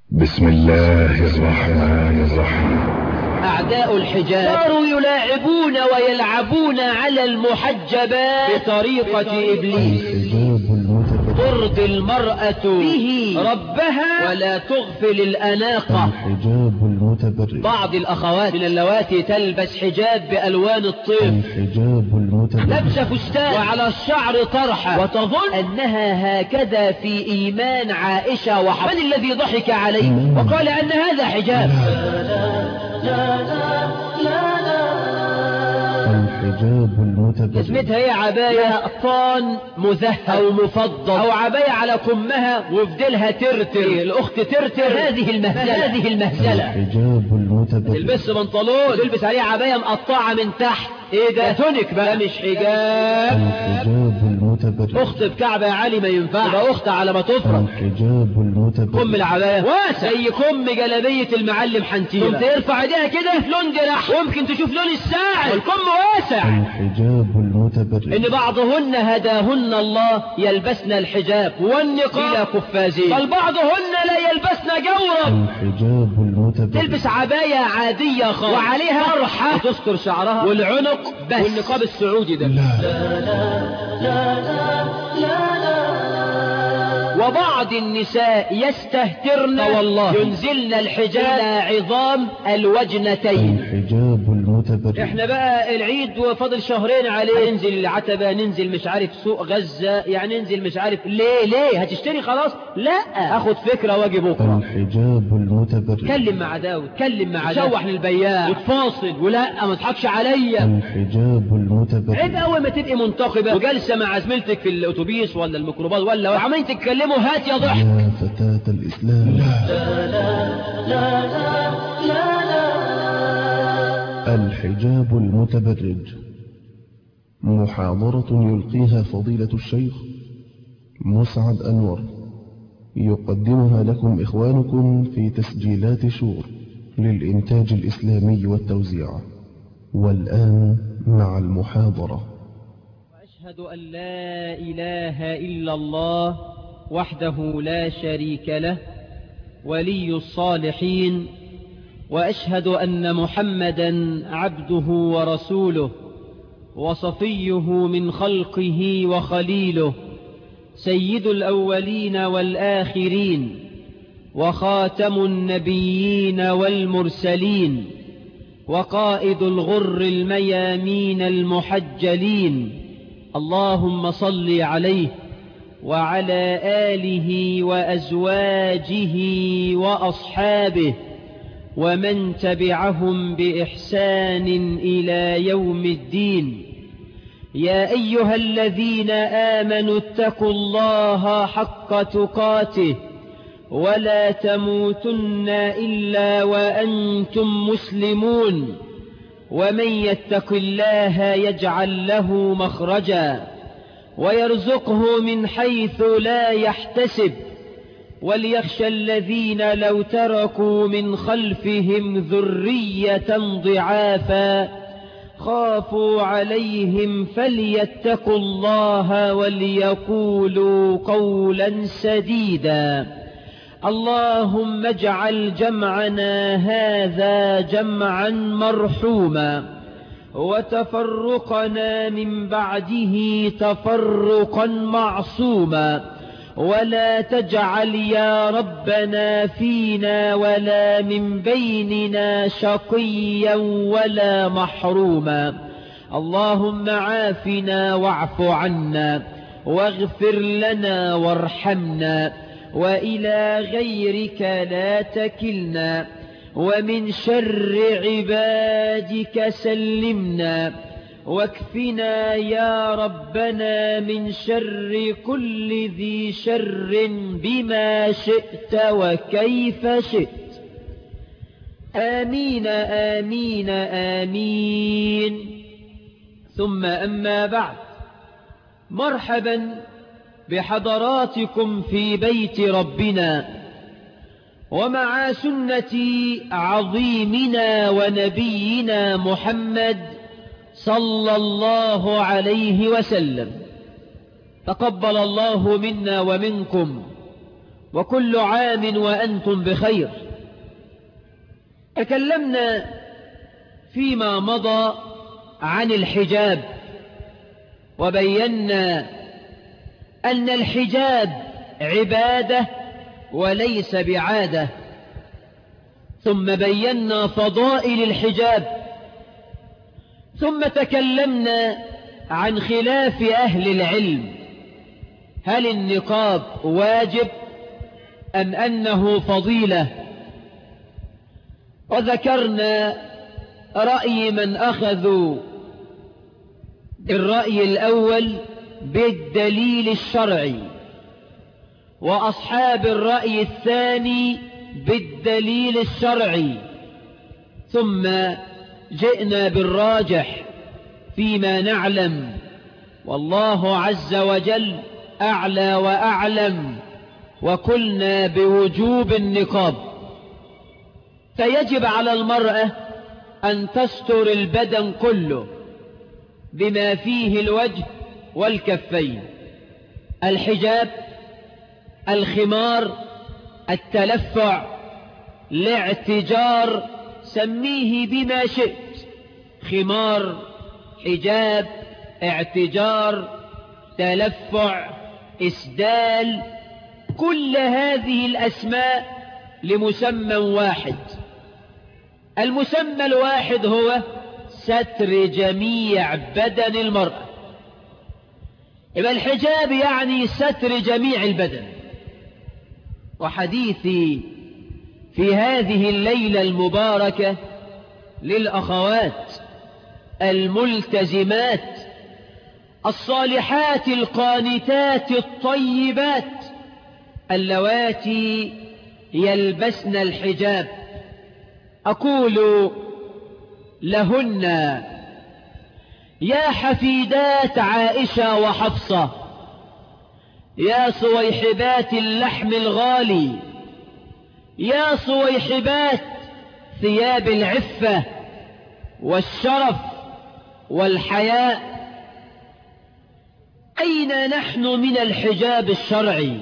بسم الله الرحمن الرحيم أعداء الحجاب صاروا يلاعبون ويلعبون على المحجبات بطريقة إبليس الحجاب المتبرج ترضي المرأة به ربها ولا تغفل الأناقة الحجاب المتبرج بعض الأخوات من اللواتي تلبس حجاب بألوان الطيف الحجاب المتبرج لابسه فستان وعلى الشعر طرحة وتظن أنها هكذا في إيمان عائشة وحفظ من الذي ضحك عليه وقال أن هذا حجاب الحجاب المتبرج اسمتها هي عباية قطان مذهب أو مفضل أو عباية على كمها وفدلها ترتر الأخت ترتر هذه المهزلة هذه المهزلة الحجاب المتبرج تلبس بنطلون تلبس عليه عباية مقطعة من تحت ايه ده تونيك بقى مش حجاب الحجاب المتبرج اخت بكعب يا علي ما ينفعش يبقى اخت على ما تفرق الحجاب المتبرج كم العباية واسع زي كم جلبية المعلم حنتيلة كنت يرفع ايديها كده لون جرح وممكن تشوف لون الساعد والكم واسع الحجاب المتبرج ان بعضهن هداهن الله يلبسن الحجاب والنقاب الى قفازين بل بعضهن لا يلبسن جورا الحجاب المتبرج تلبس عباية عادية خالص وعليها طرحة وتستر شعرها والعنق بس والنقاب السعودي ده وبعض النساء يستهترن والله ينزلن الحجاب إلى عظام الوجنتين الحجاب المتبرج احنا بقى العيد وفاضل شهرين عليه ننزل العتبة ننزل مش عارف سوق غزة يعني ننزل مش عارف ليه ليه هتشتري خلاص لا اخد فكرة واجي بكرة الحجاب المتبرج كلم مع داود كلم مع داود شوح للبياع وتفاصل ولا ما تضحكش عليا الحجاب المتبرج عيب اول ما تبقي منتقبة وجالسة مع زميلتك في الاتوبيس ولا الميكروباص ولا وعمالين تتكلموا هات يا ضحك يا فتاة الإسلام الحجاب المتبرج محاضرة يلقيها فضيلة الشيخ مسعد أنور يقدمها لكم إخوانكم في تسجيلات شور للإنتاج الإسلامي والتوزيع والآن مع المحاضرة وأشهد أن لا إله إلا الله وحده لا شريك له ولي الصالحين وأشهد أن محمدا عبده ورسوله وصفيه من خلقه وخليله سيد الأولين والآخرين وخاتم النبيين والمرسلين وقائد الغر الميامين المحجلين اللهم صل عليه وعلى آله وأزواجه وأصحابه ومن تبعهم بإحسان إلى يوم الدين يا أيها الذين آمنوا اتقوا الله حق تقاته ولا تموتن إلا وأنتم مسلمون ومن يتق الله يجعل له مخرجا ويرزقه من حيث لا يحتسب وليخشى الذين لو تركوا من خلفهم ذرية ضعافا خافوا عليهم فليتقوا الله وليقولوا قولا سديدا اللهم اجعل جمعنا هذا جمعا مرحوما وتفرقنا من بعده تفرقا معصوما ولا تجعل يا ربنا فينا ولا من بيننا شقيا ولا محروما اللهم عافنا واعف عنا واغفر لنا وارحمنا وإلى غيرك لا تكلنا ومن شر عبادك سلمنا واكفنا يا ربنا من شر كل ذي شر بما شئت وكيف شئت آمين آمين آمين ثم أما بعد مرحبا بحضراتكم في بيت ربنا ومع سنة عظيمنا ونبينا محمد صلى الله عليه وسلم تقبل الله منا ومنكم وكل عام وأنتم بخير تكلمنا فيما مضى عن الحجاب وبينا أن الحجاب عبادة وليس بعادة ثم بينا فضائل الحجاب ثم تكلمنا عن خلاف أهل العلم هل النقاب واجب أم أنه فضيلة وذكرنا رأي من أخذوا الرأي الأول بالدليل الشرعي وأصحاب الرأي الثاني بالدليل الشرعي ثم جئنا بالراجح فيما نعلم والله عز وجل أعلى وأعلم وقلنا بوجوب النقاب فيجب على المرأة أن تستر البدن كله بما فيه الوجه والكفين الحجاب الخمار التلفع الاعتجار سميه بما شئت خمار حجاب اعتجار تلفع اسدال كل هذه الأسماء لمسمى واحد المسمى الواحد هو ستر جميع بدن المرأة يبقى الحجاب يعني ستر جميع البدن وحديثي في هذه الليلة المباركة للأخوات الملتزمات الصالحات القانتات الطيبات اللواتي يلبسن الحجاب أقول لهن يا حفيدات عائشة وحفصة يا صويحبات اللحم الغالي يا صويحبات ثياب العفة والشرف والحياء أين نحن من الحجاب الشرعي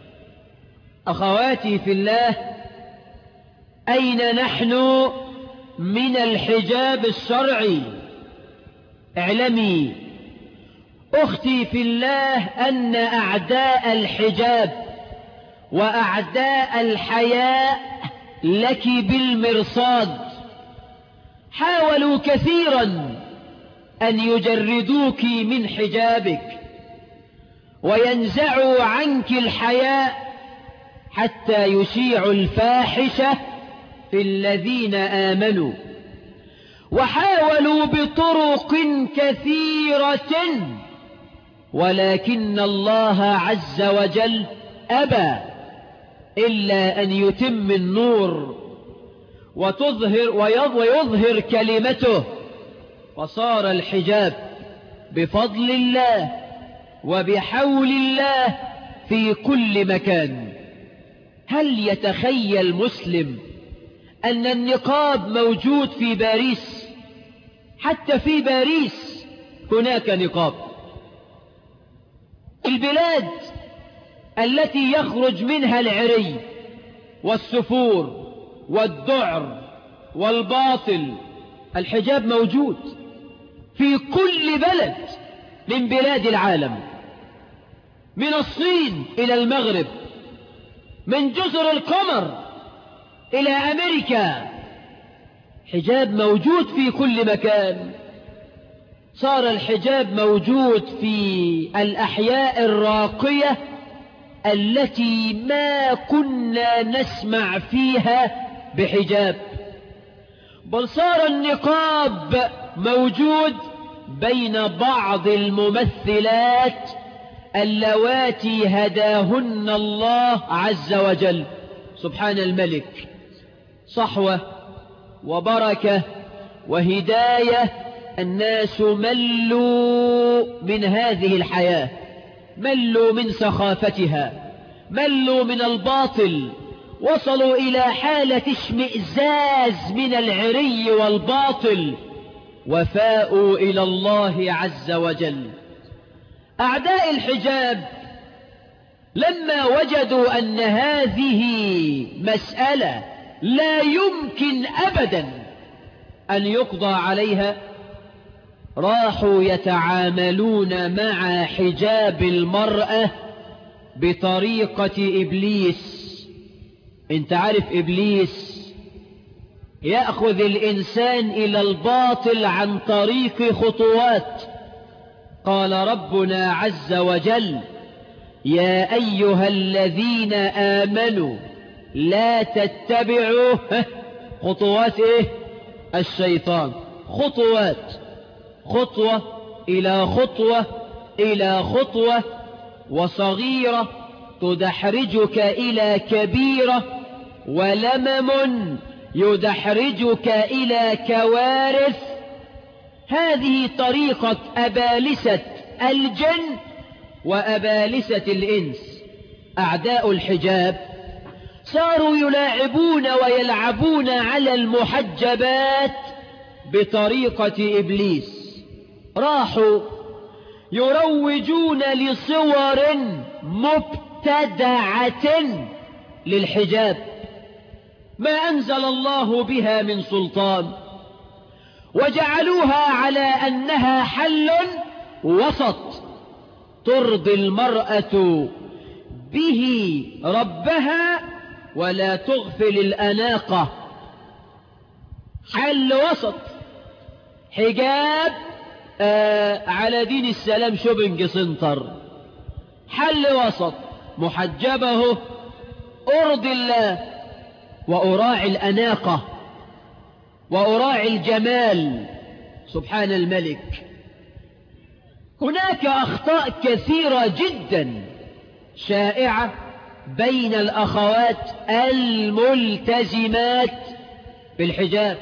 أخواتي في الله أين نحن من الحجاب الشرعي اعلمي أختي في الله أن أعداء الحجاب وأعداء الحياء لك بالمرصاد حاولوا كثيرا أن يجردوك من حجابك وينزعوا عنك الحياء حتى يشيعوا الفاحشة في الذين آمنوا وحاولوا بطرق كثيرة ولكن الله عز وجل أبى إلا أن يتم النور وتظهر ويظهر كلمته فصار الحجاب بفضل الله وبحول الله في كل مكان هل يتخيل مسلم أن النقاب موجود في باريس حتى في باريس هناك نقاب البلاد التي يخرج منها العري والسفور والذعر والباطل الحجاب موجود في كل بلد من بلاد العالم من الصين إلى المغرب من جزر القمر إلى أمريكا حجاب موجود في كل مكان صار الحجاب موجود في الأحياء الراقية التي ما كنا نسمع فيها بحجاب بل صار النقاب موجود بين بعض الممثلات اللواتي هداهن الله عز وجل سبحان الملك صحوة وبركة وهداية الناس ملوا من هذه الحياة ملوا من سخافتها ملوا من الباطل وصلوا إلى حالة اشمئزاز من العري والباطل وفاءوا إلى الله عز وجل أعداء الحجاب لما وجدوا أن هذه مسألة لا يمكن أبدا أن يقضى عليها راحوا يتعاملون مع حجاب المرأة بطريقة إبليس انت عارف إبليس يأخذ الإنسان إلى الباطل عن طريق خطوات قال ربنا عز وجل يا أيها الذين آمنوا لا تتبعوا خطوات إيه الشيطان خطوات خطوة إلى خطوة إلى خطوة وصغيرة تدحرجك إلى كبيرة ولمم يدحرجك إلى كوارث هذه طريقة أبالسة الجن وأبالسة الإنس أعداء الحجاب صاروا يلاعبون ويلعبون على المحجبات بطريقة إبليس راحوا يروجون لصور مبتدعة للحجاب ما أنزل الله بها من سلطان وجعلوها على أنها حل وسط ترضي المرأة به ربها ولا تغفل الأناقة حل وسط حجاب آه على دين السلام شوبنج سنتر حل وسط محجبه أرضي الله وأراعي الأناقة وأراعي الجمال سبحان الملك هناك أخطاء كثيرة جدا شائعة بين الأخوات الملتزمات بالحجاب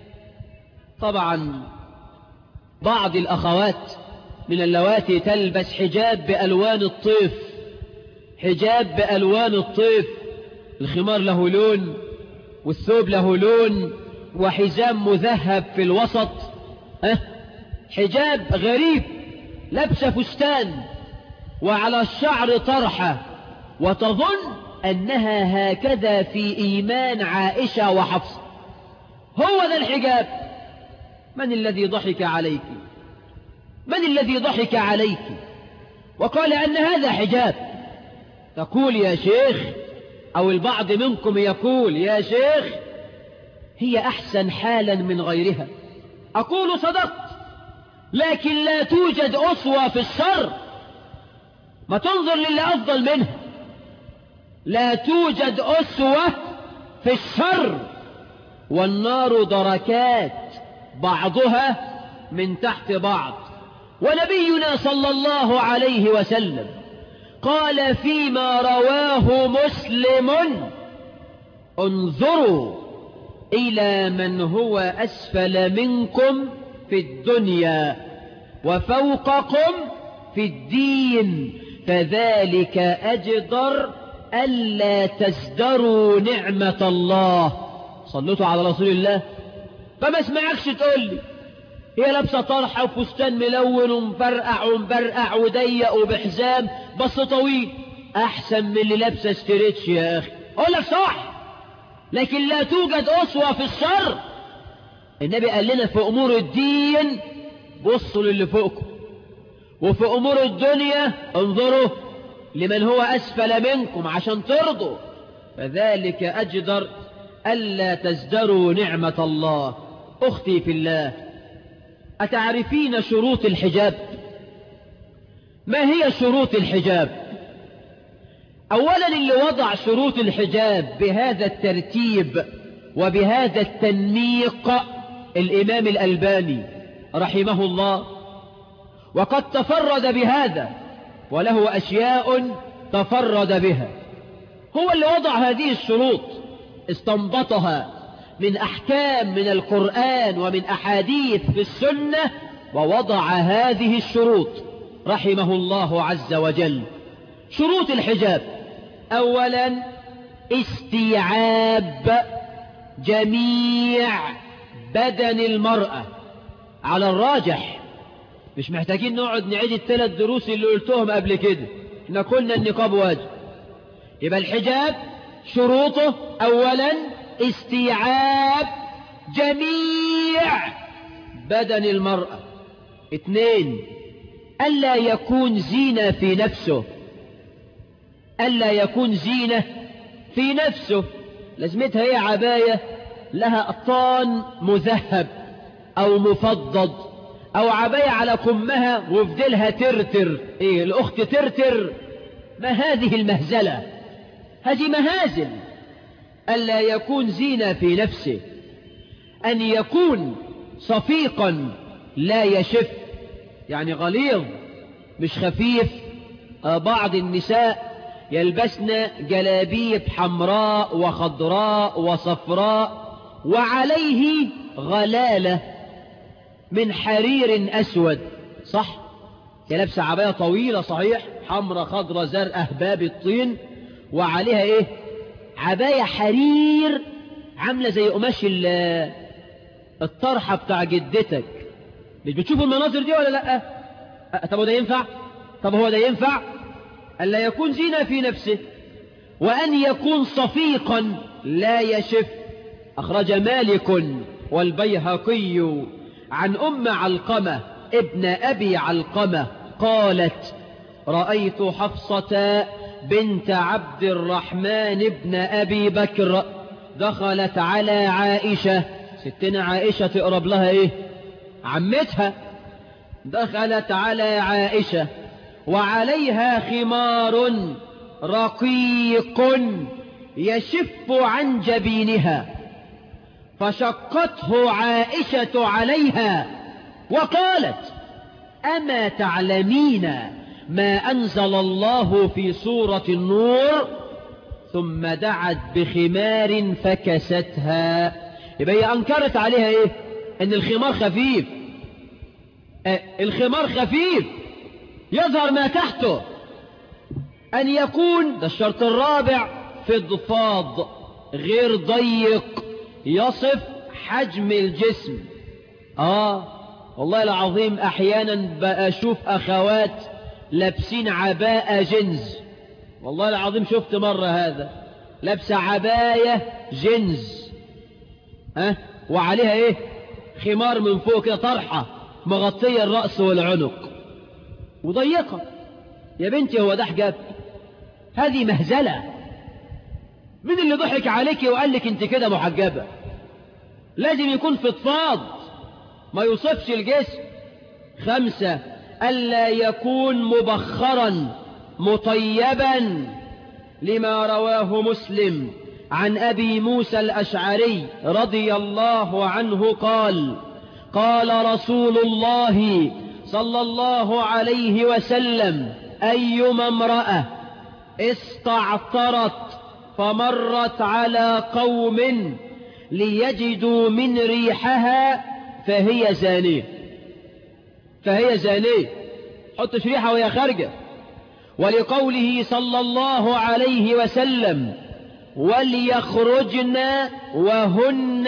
طبعا بعض الأخوات من اللواتي تلبس حجاب بألوان الطيف حجاب بألوان الطيف الخمار له لون والثوب له لون وحزام مذهب في الوسط أه؟ حجاب غريب لبس فستان وعلى الشعر طرحة وتظن أنها هكذا في إيمان عائشة وحفصة هو ذا الحجاب من الذي ضحك عليك من الذي ضحك عليك وقال أن هذا حجاب تقول يا شيخ أو البعض منكم يقول يا شيخ هي أحسن حالا من غيرها أقول صدقت لكن لا توجد أسوة في الشر ما تنظر للي أفضل منها لا توجد أسوة في الشر والنار دركات بعضها من تحت بعض ونبينا صلى الله عليه وسلم قال فيما رواه مسلم انظروا إلى من هو أسفل منكم في الدنيا وفوقكم في الدين فذلك أجدر ألا تزدروا نعمة الله صلتوا على رسول الله فما اسمعكش تقول لي هي لابسة طرحة وفستان ملون ومفرقع ومبرقع وضيق وبحزام بس طويل أحسن من اللي لابسة استريتش يا أخي أقول لك صح لكن لا توجد أسوة في الشر النبي قال لنا في أمور الدين بصوا للي فوقكم وفي أمور الدنيا انظروا لمن هو أسفل منكم عشان ترضوا فذلك أجدر ألا تزدروا نعمة الله أختي في الله أتعرفين شروط الحجاب ما هي شروط الحجاب أولا اللي وضع شروط الحجاب بهذا الترتيب وبهذا التنميق الإمام الألباني رحمه الله وقد تفرد بهذا وله أشياء تفرد بها هو اللي وضع هذه الشروط استنبطها من أحكام من القرآن ومن أحاديث في السنة ووضع هذه الشروط رحمه الله عز وجل شروط الحجاب أولا استيعاب جميع بدن المرأة على الراجح مش محتاجين نقعد نعيد الثلاث دروس اللي قلتهم قبل كده احنا قلنا النقاب واجب يبقى الحجاب شروطه أولا استيعاب جميع بدن المرأة اثنين ألا يكون زينة في نفسه ألا يكون زينة في نفسه لازمتها هي عباية لها أطان مذهب أو مفضض أو عباية على كمها وفدلها ترتر إيه الأخت ترتر ما هذه المهزلة هذه مهازل ألا يكون زينة في نفسه أن يكون صفيقا لا يشف يعني غليظ مش خفيف بعض النساء يلبسن جلابيب حمراء وخضراء وصفراء وعليه غلالة من حرير أسود صح لابسة عباية طويلة صحيح حمراء خضراء زرق أهباب الطين وعليها إيه عباية حرير عاملة زي قماش الطرحة بتاع جدتك مش بتشوفوا المناظر دي ولا لا طب هو ده ينفع طب هو ده ينفع ألا يكون زينة في نفسه وأن يكون صفيقا لا يشف أخرج مالك والبيهقي عن أم علقمة ابن أبي علقمة قالت رأيت حفصة بنت عبد الرحمن بن أبي بكر دخلت على عائشة ستنا عائشة تقرب لها ايه عمتها دخلت على عائشة وعليها خمار رقيق يشف عن جبينها فشقته عائشة عليها وقالت أما تعلمين ما أنزل الله في سورة النور ثم دعت بخمار فكستها يبقى هي أنكرت عليها إيه إن الخمار خفيف آه الخمار خفيف يظهر ما تحته أن يكون ده الشرط الرابع فضفاض غير ضيق يصف حجم الجسم آه والله العظيم أحيانا بأشوف أخوات لابسين عباءة جنز والله العظيم شفت مرة هذا لابسة عباية جنز ها وعليها ايه خمار من فوق كده طرحة مغطية الرأس والعنق وضيقة يا بنتي هو ده حجاب هذه مهزلة مين اللي ضحك عليك وقال لك انت كده محجبة لازم يكون فضفاض ما يوصفش الجسم خمسة ألا يكون مبخرا مطيبا لما رواه مسلم عن أبي موسى الأشعري رضي الله عنه قال قال رسول الله صلى الله عليه وسلم أيما امرأة استعطرت فمرت على قوم ليجدوا من ريحها فهي زانية فهي زانية حط شريحة وهي خارجة ولقوله صلى الله عليه وسلم وليخرجن وهن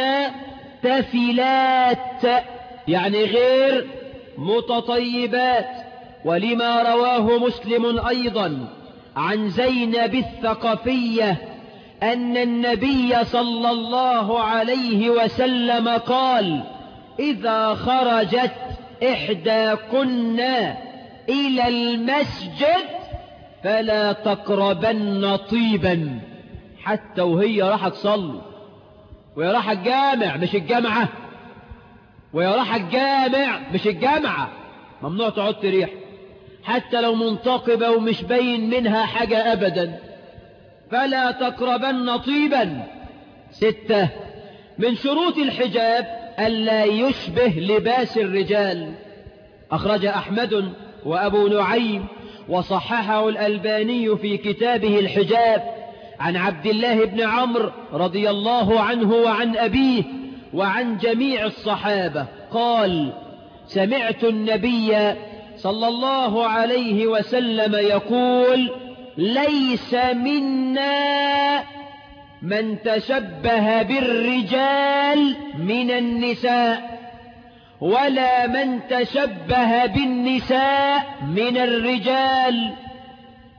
تفلات يعني غير متطيبات ولما رواه مسلم أيضا عن زينب الثقفية أن النبي صلى الله عليه وسلم قال إذا خرجت إحداكن إلى المسجد فلا تقربن طيبا حتى وهي راح تصلي وهي راح الجامع مش الجامعة وهي راح الجامع مش الجامعة ممنوع تقعد تريح حتى لو منتقبة ومش باين منها حاجة أبدا فلا تقربن طيبا ستة من شروط الحجاب ألا يشبه لباس الرجال أخرج أحمد وأبو نعيم وصححه الألباني في كتابه الحجاب عن عبد الله بن عمرو رضي الله عنه وعن أبيه وعن جميع الصحابة قال سمعت النبي صلى الله عليه وسلم يقول ليس منا من تشبه بالرجال من النساء ولا من تشبه بالنساء من الرجال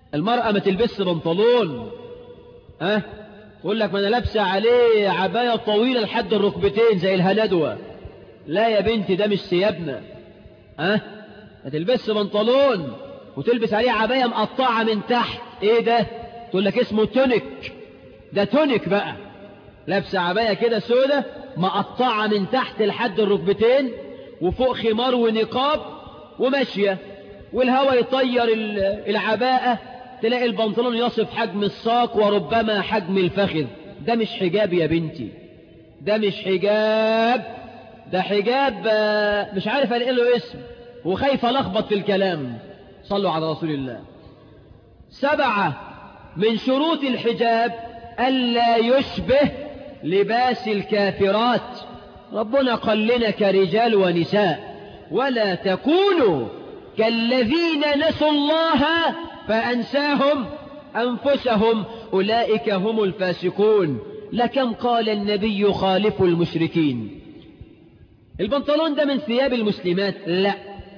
المرأة ما تلبسش بنطلون ها أه؟ تقول لك ما انا لابسه عليه عباية طويلة لحد الركبتين زي الهندوة لا يا بنتي ده مش ثيابنا ها أه؟ ما تلبسش بنطلون وتلبس عليه عباية مقطعة من تحت ايه ده تقول لك اسمه تونيك ده تونيك بقى لابسه عباية كده سودة مقطعة من تحت لحد الركبتين وفوق خمار ونقاب وماشية والهواء يطير العباءة تلاقي البنطلون يصف حجم الساق وربما حجم الفخذ ده مش حجاب يا بنتي ده مش حجاب ده حجاب مش عارف الاقي له اسم وخايف الخبط في الكلام صلوا على رسول الله سبعة من شروط الحجاب ألا يشبه لباس الكافرات ربنا قال لنا كرجال ونساء ولا تكونوا كالذين نسوا الله فأنساهم أنفسهم أولئك هم الفاسقون لكم قال النبي خالف المشركين البنطلون ده من ثياب المسلمات لا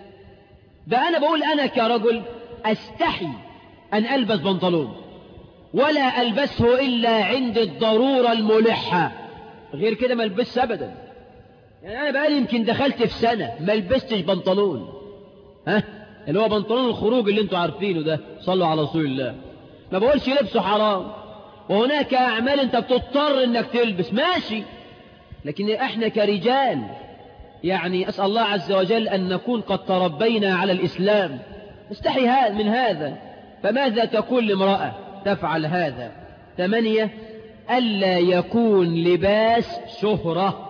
ده أنا بقول أنا كرجل أستحي أن ألبس بنطلون ولا ألبسه إلا عند الضرورة الملحة غير كده ما البسش أبدا يعني أنا بقالي يمكن دخلت في سنة ما لبستش بنطلون ها اللي هو بنطلون الخروج اللي انتوا عارفينه ده صلوا على رسول الله ما بقولش لبسه حرام وهناك أعمال انت بتضطر انك تلبس ماشي لكن احنا كرجال يعني أسأل الله عز وجل أن نكون قد تربينا على الإسلام استحي من هذا فماذا تقول لامرأة تفعل هذا ثمانية ألا يكون لباس شهرة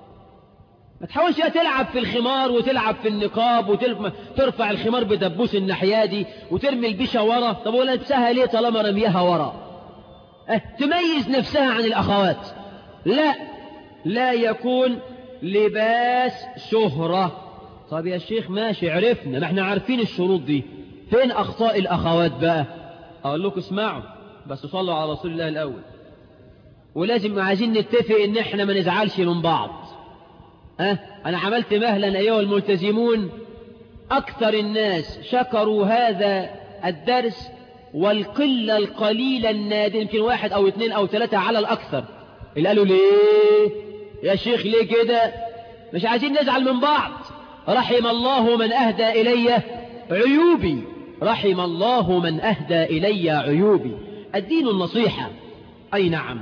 ما تحاولش تلعب في الخمار وتلعب في النقاب وترفع الخمار بدبوس الناحية دي وترمي البيشة ورا طب ولا لبسها ليه طالما رميها ورا اه تميز نفسها عن الأخوات لا لا يكون لباس شهرة طب يا شيخ ماشي عرفنا ما احنا عارفين الشروط دي فين أخطاء الأخوات بقى أقول لكم اسمعوا بس صلوا على رسول الله الأول ولازم عايزين نتفق ان احنا ما نزعلش من بعض أه؟ أنا عملت مهلا أيها الملتزمون أكثر الناس شكروا هذا الدرس والقلة القليلة النادر يمكن واحد أو اثنين أو ثلاثة على الأكثر اللي قالوا ليه يا شيخ ليه كده مش عايزين نزعل من بعض رحم الله من أهدى إلي عيوبي رحم الله من أهدى إلي عيوبي الدين النصيحة أي نعم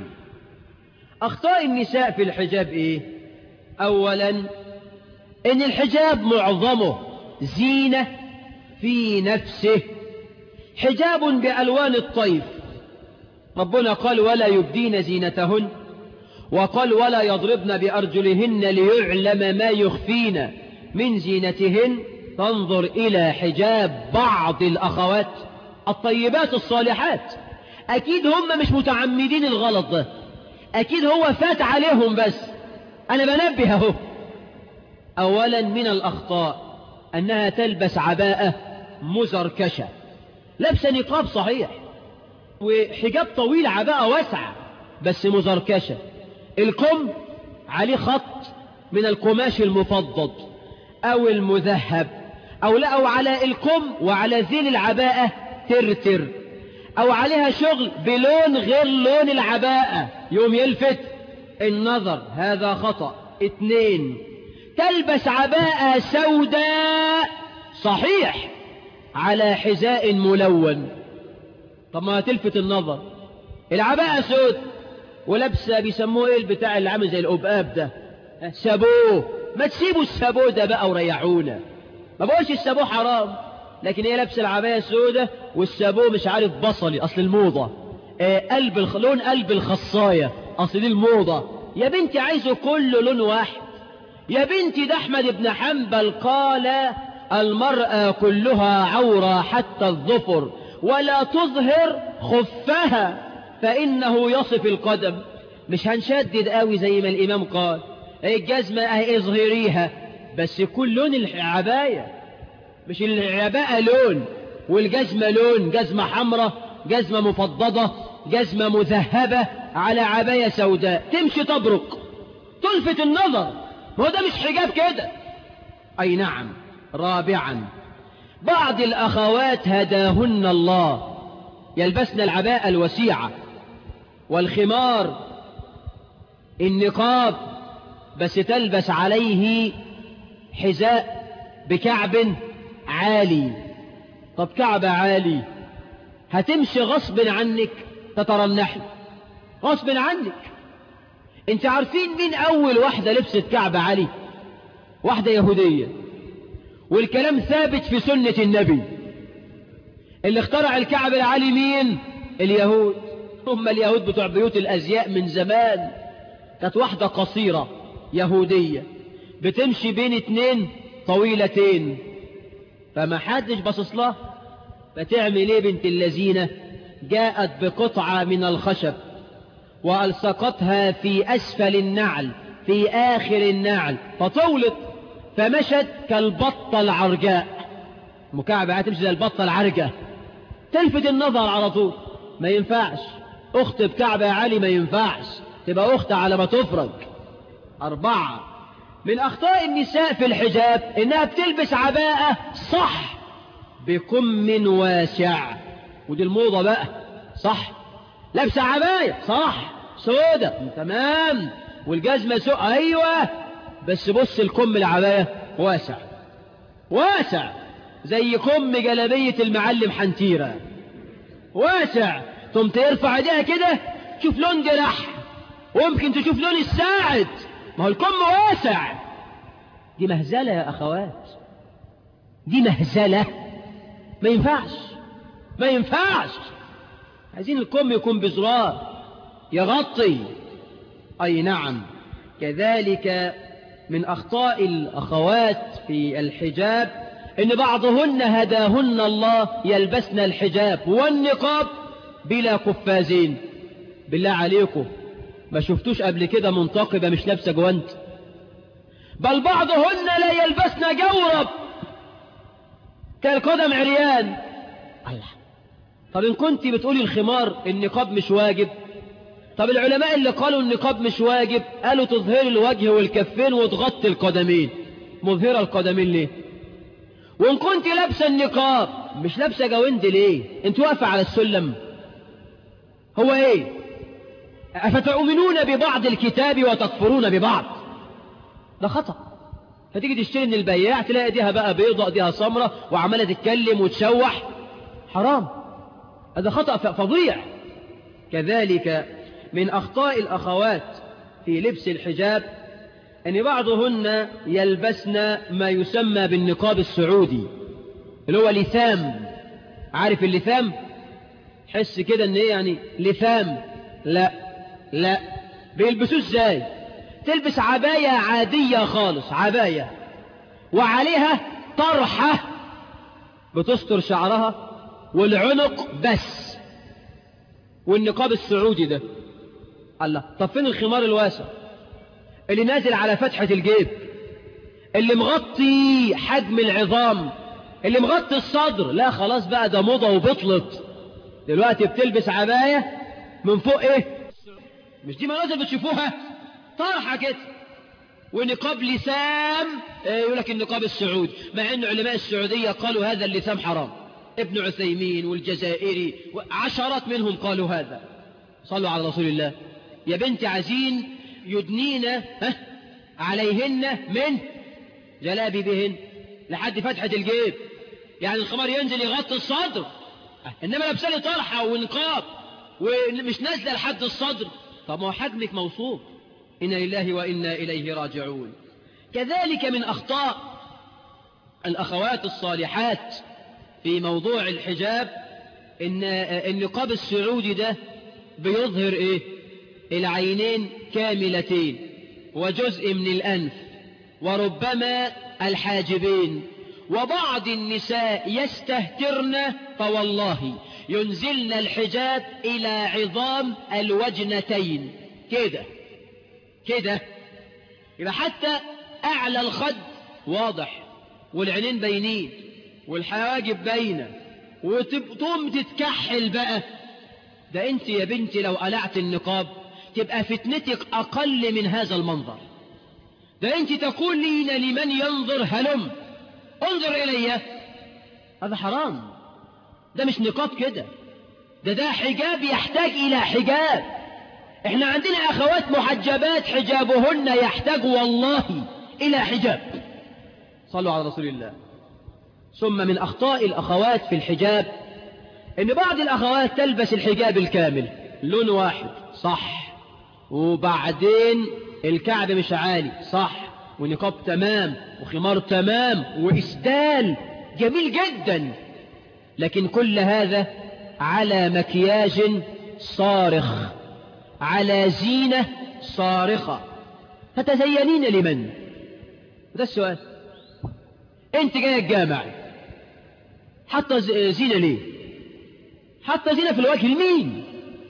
أخطاء النساء في الحجاب إيه أولا إن الحجاب معظمه زينة في نفسه حجاب بألوان الطيف ربنا قال ولا يبدين زينتهن وقال ولا يضربن بأرجلهن ليعلم ما يخفين من زينتهن تنظر إلى حجاب بعض الأخوات الطيبات الصالحات أكيد هم مش متعمدين الغلط ده أكيد هو فات عليهم بس أنا بنبه اهو أولا من الأخطاء أنها تلبس عباءة مزركشة لابسة نقاب صحيح وحجاب طويل عباءة واسعة بس مزركشة الكم عليه خط من القماش المفضد أو المذهب أو لا أو على الكم وعلى ذيل العباءة ترتر أو عليها شغل بلون غير لون العباءة يوم يلفت النظر هذا خطأ اثنين تلبس عباءة سوداء صحيح على حذاء ملون طب ما تلفت النظر العباءة سود ولابسة بيسموه ايه البتاع اللي عامل زي القباب ده سابوه ما تسيبوا السابوه ده بقى وريحونا ما بقولش السابوه حرام لكن هي لابسه العبايه السوداء والسابوه مش عارف بصلي اصل الموضه آه قلب الخ... لون قلب الخصايه اصل دي الموضه يا بنتي عايزه كله لون واحد يا بنتي ده احمد بن حنبل قال المرأة كلها عورة حتى الظفر ولا تظهر خفها فإنه يصف القدم مش هنشدد قوي زي ما الإمام قال الجزمة اهي اظهريها بس كل لون العباية مش العباءة لون والجزمة لون جزمة حمراء جزمة مفضضة جزمة مذهبة على عباية سوداء تمشي تبرق تلفت النظر ما هو ده مش حجاب كده أي نعم رابعا بعض الأخوات هداهن الله يلبسن العباءة الوسيعة والخمار النقاب بس تلبس عليه حذاء بكعب عالي طب كعب عالي هتمشي غصب عنك تترنحي غصب عنك انت عارفين مين اول واحدة لبست كعب عالي واحدة يهودية والكلام ثابت في سنة النبي اللي اخترع الكعب العالي مين اليهود هم اليهود بتوع بيوت الازياء من زمان كانت واحدة قصيرة يهودية بتمشي بين اتنين طويلتين فما حدش باصص لها فتعمل ايه بنت اللذينة جاءت بقطعة من الخشب وألصقتها في أسفل النعل في آخر النعل فطولت فمشت كالبطة العرجاء مكعبة هتمشي زي البطة العرجة تلفت النظر على طول ما ينفعش أخت بكعبة عالي ما ينفعش تبقى أخت على ما تفرج أربعة من أخطاء النساء في الحجاب إنها بتلبس عباءة صح بكم واسع ودي الموضة بقى صح لابسة عباية صح سودة تمام والجزمة سوء أيوة بس بص الكم العباية واسع واسع زي كم جلبية المعلم حنتيرة واسع ثم ترفع ايديها كده تشوف لون جرح وممكن تشوف لون الساعد ما هو الكم واسع دي مهزلة يا أخوات دي مهزلة ما ينفعش ما ينفعش عايزين الكم يكون بزرار يغطي أي نعم كذلك من أخطاء الأخوات في الحجاب إن بعضهن هداهن الله يلبسن الحجاب والنقاب بلا قفازين بالله عليكم ما شفتوش قبل كده منتقبة مش لابسة جوانت بل بعضهن لا يلبسن جورب كالقدم عريان الله طب إن كنت بتقولي الخمار النقاب مش واجب طب العلماء اللي قالوا النقاب مش واجب قالوا تظهر الوجه والكفين وتغطي القدمين مظهرة القدمين ليه وإن كنت لابسة النقاب مش لابسة جواند ليه انت واقفة على السلم هو ايه أفتؤمنون ببعض الكتاب وتكفرون ببعض ده خطأ فتيجي تشتري من البياع تلاقي ايديها بقى بيضة ايديها سمرة وعمالة تتكلم وتشوح حرام هذا خطأ فظيع كذلك من أخطاء الأخوات في لبس الحجاب أن بعضهن يلبسن ما يسمى بالنقاب السعودي اللي هو لثام عارف اللثام حس كده ان ايه يعني لثام لا لا بيلبسوه ازاي تلبس عباية عادية خالص عباية وعليها طرحة بتستر شعرها والعنق بس والنقاب السعودي ده الله طب فين الخمار الواسع اللي نازل على فتحة الجيب اللي مغطي حجم العظام اللي مغطي الصدر لا خلاص بقى ده موضة وبطلت دلوقتي بتلبس عباية من فوق ايه مش دي مناظر بتشوفوها طرحة كده ونقاب لسام يقول لك النقاب السعودي مع ان علماء السعودية قالوا هذا اللسام حرام ابن عثيمين والجزائري عشرات منهم قالوا هذا صلوا على رسول الله يا بنت عزين يدنين ها عليهن من جلابيبهن لحد فتحة الجيب يعني الخمار ينزل يغطي الصدر انما لابسه طرحه ونقاب ومش نازله لحد الصدر طب ما هو حجمك موصوف انا لله وانا اليه راجعون كذلك من اخطاء الاخوات الصالحات في موضوع الحجاب ان النقاب السعودي ده بيظهر ايه العينين كاملتين وجزء من الانف وربما الحاجبين وبعض النساء يستهترن فوالله ينزلن الحجاب إلى عظام الوجنتين كده كده يبقى حتى أعلى الخد واضح والعينين باينين والحواجب باينة وتقوم تتكحل بقى ده انت يا بنتي لو قلعت النقاب تبقى فتنتك أقل من هذا المنظر ده انت تقولين لمن ينظر هلم انظر إلي هذا حرام ده مش نقاب كده ده ده حجاب يحتاج إلى حجاب احنا عندنا أخوات محجبات حجابهن يحتاج والله إلى حجاب صلوا على رسول الله ثم من أخطاء الأخوات في الحجاب إن بعض الأخوات تلبس الحجاب الكامل لون واحد صح وبعدين الكعب مش عالي صح ونقاب تمام وخمار تمام وإسدال جميل جدا لكن كل هذا على مكياج صارخ على زينة صارخة فتزينين لمن ده السؤال انت جاي الجامع حتى زينة ليه حتى زينة في الوجه لمين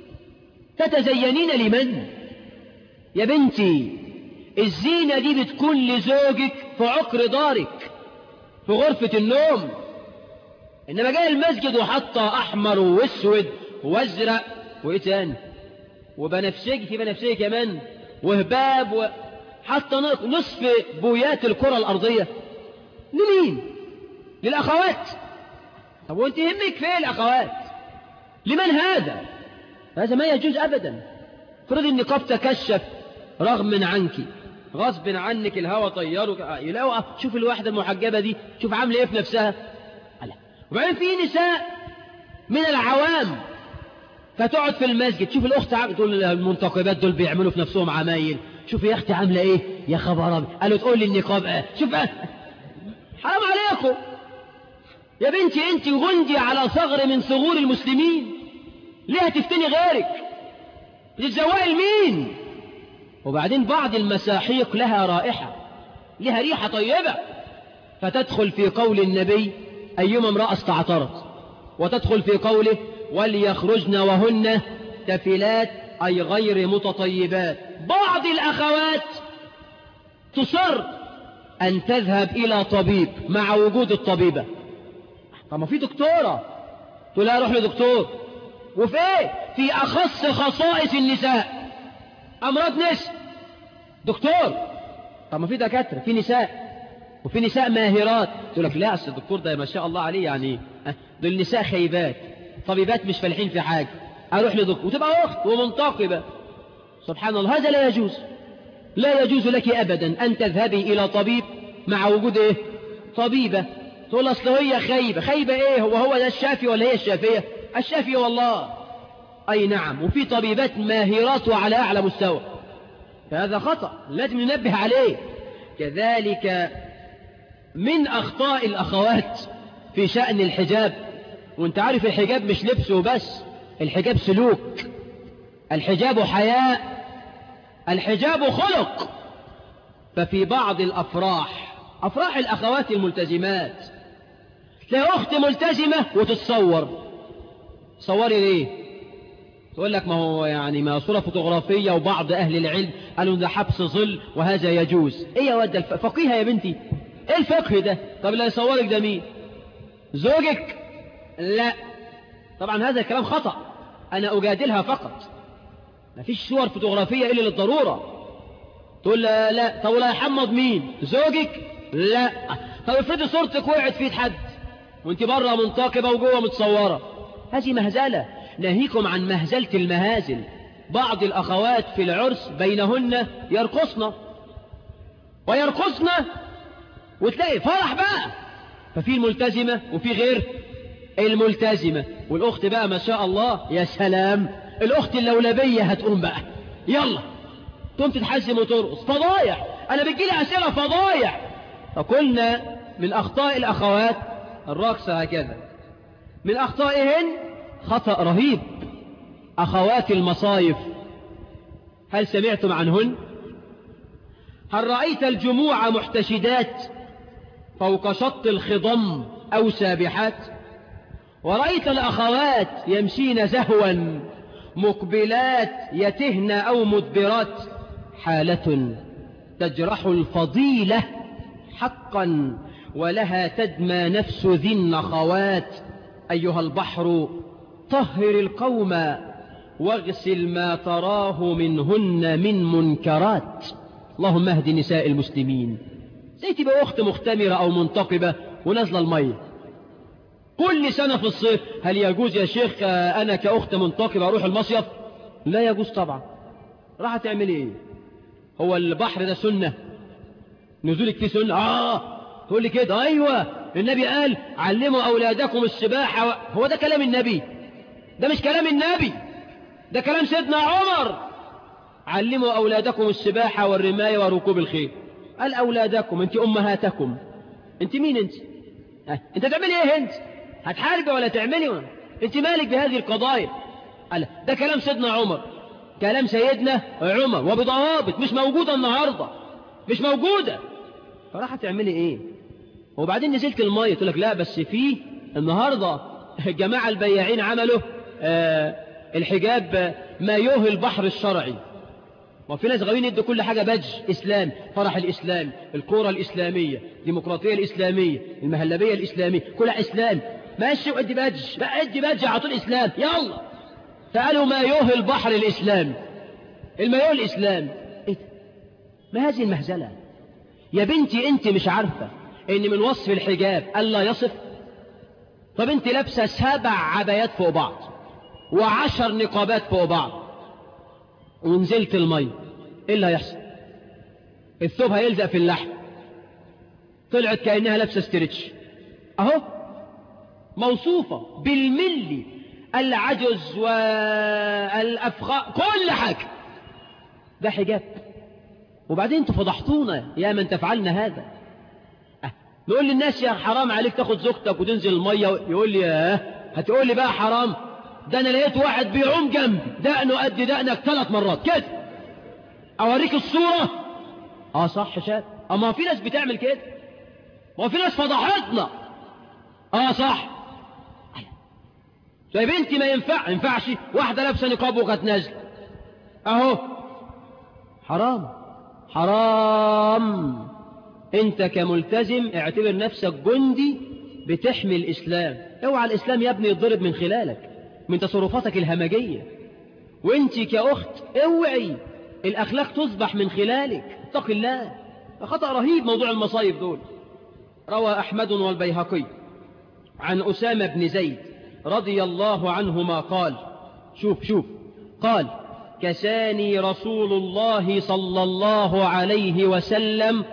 تتزينين لمن يا بنتي الزينة دي بتكون لزوجك في عقر دارك في غرفة النوم إنما جاي المسجد وحطها أحمر وأسود وأزرق وإيه تاني وبنفسجي في بنفسجي كمان وهباب و... حتى نصف بويات الكرة الأرضية لمين للأخوات طب وانت يهمك فين الأخوات لمن هذا هذا ما يجوز أبدا فرض النقاب تكشف رغم عنك غصب عنك الهوى طيره يلاقوا شوف الواحدة المحجبة دي شوف عامله ايه في نفسها لا وبعدين في نساء من العوام فتقعد في المسجد شوف الاخت عم... تقول المنتقبات دول بيعملوا في نفسهم عمايل شوف يا اختي عامله ايه يا خبر ابيض قالوا تقول لي النقاب اه شوف اه حرام عليكم يا بنتي انت غندي على ثغر من ثغور المسلمين ليه هتفتني غيرك بتتزوقي لمين وبعدين بعض المساحيق لها رائحة لها ريحة طيبة فتدخل في قول النبي أيما امرأة استعطرت وتدخل في قوله وليخرجن وهن تفلات أي غير متطيبات بعض الأخوات تصر أن تذهب إلى طبيب مع وجود الطبيبة طب ما في دكتورة تقول لها روح لدكتور وفي ايه في أخص خصائص النساء أمراض نساء دكتور طب ما في دكاترة في نساء وفي نساء ماهرات تقول لك لا أصل الدكتور ده ما شاء الله عليه يعني دول نساء خيبات طبيبات مش فالحين في حاجة أروح لدكتور وتبقى أخت ومنتقبة سبحان الله هذا لا يجوز لا يجوز لك أبدا أن تذهبي إلى طبيب مع وجود إيه طبيبة تقول أصل هي خيبة خيبة إيه هو هو ده الشافي ولا هي الشافية الشافي والله أي نعم وفي طبيبات ماهرات وعلى أعلى مستوى فهذا خطأ لازم ننبه عليه كذلك من أخطاء الأخوات في شأن الحجاب وانت عارف الحجاب مش لبس وبس الحجاب سلوك الحجاب حياء الحجاب خلق ففي بعض الأفراح أفراح الأخوات الملتزمات تلاقي أخت ملتزمة وتتصور صوري ليه تقول لك ما هو يعني ما صورة فوتوغرافية وبعض أهل العلم قالوا ده حبس ظل وهذا يجوز إيه يا ود فقيها يا بنتي إيه الفقه ده طب اللي يصورك ده مين زوجك لا طبعا هذا الكلام خطأ أنا أجادلها فقط ما فيش صور فوتوغرافية إلا للضرورة تقول لا لا طب ولا يحمض مين زوجك لا طب افرضي صورتك وقعت في ايد حد وانت بره منتقبة وجوه متصورة هذه مهزلة ناهيكم عن مهزلة المهازل بعض الأخوات في العرس بينهن يرقصن ويرقصن وتلاقي فرح بقى ففي الملتزمة وفي غير الملتزمة والأخت بقى ما شاء الله يا سلام الأخت اللولبية هتقوم بقى يلا تقوم تتحزم وترقص فضايع أنا بتجيلي أسئلة فضايع فقلنا من أخطاء الأخوات الرقص هكذا من أخطائهن خطأ رهيب أخوات المصايف هل سمعتم عنهن هل رأيت الجموع محتشدات فوق شط الخضم أو سابحات ورأيت الأخوات يمشين زهوا مقبلات يتهن أو مدبرات حالة تجرح الفضيلة حقا ولها تدمى نفس ذي النخوات أيها البحر طهر القوم واغسل ما تراه منهن من منكرات اللهم اهد نساء المسلمين زي تبقى أخت مختمرة أو منتقبة ونازلة المية كل سنة في الصيف هل يجوز يا شيخ آه، أنا كأخت منتقبة أروح المصيف لا يجوز طبعا راح تعمل إيه هو البحر ده سنة نزولك فيه سنة آه تقول لي كده أيوة النبي قال علموا أولادكم السباحة و... هو ده كلام النبي ده مش كلام النبي ده كلام سيدنا عمر علموا أولادكم السباحة والرماية وركوب الخيل قال أولادكم أنت أمهاتكم أنت مين أنت ها؟ أنت تعملي إيه أنت هتحاربي ولا تعملي ولا؟ أنت مالك بهذه القضايا قال ده كلام سيدنا عمر كلام سيدنا عمر وبضوابط مش موجودة النهاردة مش موجودة فراح تعملي إيه وبعدين نزلت المية تقول لك لا بس في النهاردة الجماعة البياعين عملوا آه الحجاب ما يوهي البحر الشرعي وفي ناس غاويين يدوا كل حاجة بج إسلام فرح الإسلام الكورة الإسلامية الديمقراطية الإسلامية المهلبية الإسلامية كلها إسلام ماشي وادي بج بقى ادي بج على طول إسلام يلا فقالوا ما يوهي البحر الإسلام المايوه الإسلام إيه ده؟ ما هذه المهزلة يا بنتي أنت مش عارفة إن من وصف الحجاب ألا يصف طب أنت لابسة سبع عبايات فوق بعض وعشر نقابات فوق بعض ونزلت المية ايه اللي هيحصل الثوب هيلزق في اللحم طلعت كأنها لابسة ستريتش اهو موصوفة بالملي العجز والأفخاء كل حاجة ده حجاب وبعدين انتوا فضحتونا يا من تفعلنا هذا أه. نقول للناس يا حرام عليك تاخد زوجتك وتنزل المية يقول لي اه هتقول لي بقى حرام ده انا لقيت واحد بيعوم جنبي دقنه قد دقنك ثلاث مرات كده اوريك الصورة اه صح شاب اما في ناس بتعمل كده ما في ناس فضحتنا اه صح يا بنتي ما ينفع ينفعش واحدة لابسة نقاب وكانت نازلة اهو حرام حرام انت كملتزم اعتبر نفسك جندي بتحمي الاسلام اوعى الاسلام يا ابني يتضرب من خلالك من تصرفاتك الهمجية وانت كأخت اوعي الأخلاق تصبح من خلالك اتق الله خطأ رهيب موضوع المصايب دول روى أحمد والبيهقي عن أسامة بن زيد رضي الله عنهما قال شوف شوف قال كساني رسول الله صلى الله عليه وسلم